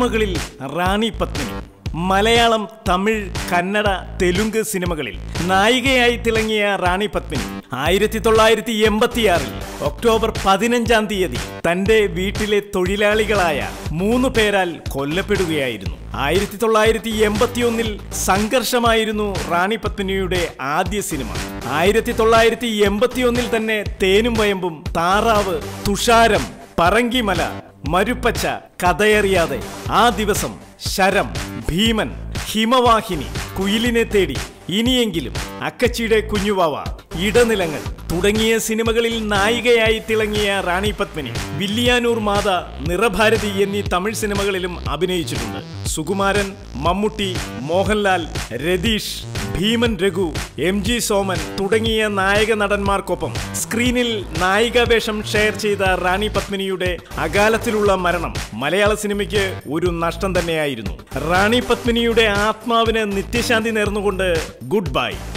ഓർമ്മകളിൽ റാണി പത്മിനി മലയാളം തമിഴ് കന്നഡ തെലുങ്ക് സിനിമകളിൽ നായികയായി തിളങ്ങിയ റാണി പത്മിനി ആയിരത്തി തൊള്ളായിരത്തി എൺപത്തിയാറിൽ ഒക്ടോബർ പതിനഞ്ചാം തീയതി തന്റെ വീട്ടിലെ തൊഴിലാളികളായ മൂന്ന് പേരാൽ കൊല്ലപ്പെടുകയായിരുന്നു ആയിരത്തി തൊള്ളായിരത്തി എൺപത്തിയൊന്നിൽ സംഘർഷമായിരുന്നു റാണി പത്മിനിയുടെ ആദ്യ സിനിമ ആയിരത്തി തൊള്ളായിരത്തി എൺപത്തിയൊന്നിൽ തന്നെ തേനും വയമ്പും താറാവ് തുഷാരം പറങ്കിമല മരുപ്പച്ച കഥയറിയാതെ ആ ദിവസം ശരം ഭീമൻ ഹിമവാഹിനി കുയിലിനെ തേടി ഇനിയെങ്കിലും അക്കച്ചിയുടെ കുഞ്ഞുവാവ ഇടനിലങ്ങൾ തുടങ്ങിയ സിനിമകളിൽ നായികയായി തിളങ്ങിയ റാണി പത്മിനി വില്ലിയാനൂർ മാത നിറഭാരതി എന്നീ തമിഴ് സിനിമകളിലും അഭിനയിച്ചിട്ടുണ്ട് സുകുമാരൻ മമ്മൂട്ടി മോഹൻലാൽ രതീഷ് ഭീമൻ രഘു എം ജി സോമൻ തുടങ്ങിയ നായക നടന്മാർക്കൊപ്പം സ്ക്രീനിൽ നായികാവേഷം ഷെയർ ചെയ്ത റാണി പത്മിനിയുടെ അകാലത്തിലുള്ള മരണം മലയാള സിനിമയ്ക്ക് ഒരു നഷ്ടം തന്നെയായിരുന്നു റാണി പത്മിനിയുടെ ആത്മാവിന് നിത്യശാന്തി നേർന്നുകൊണ്ട് ഗുഡ് ബൈ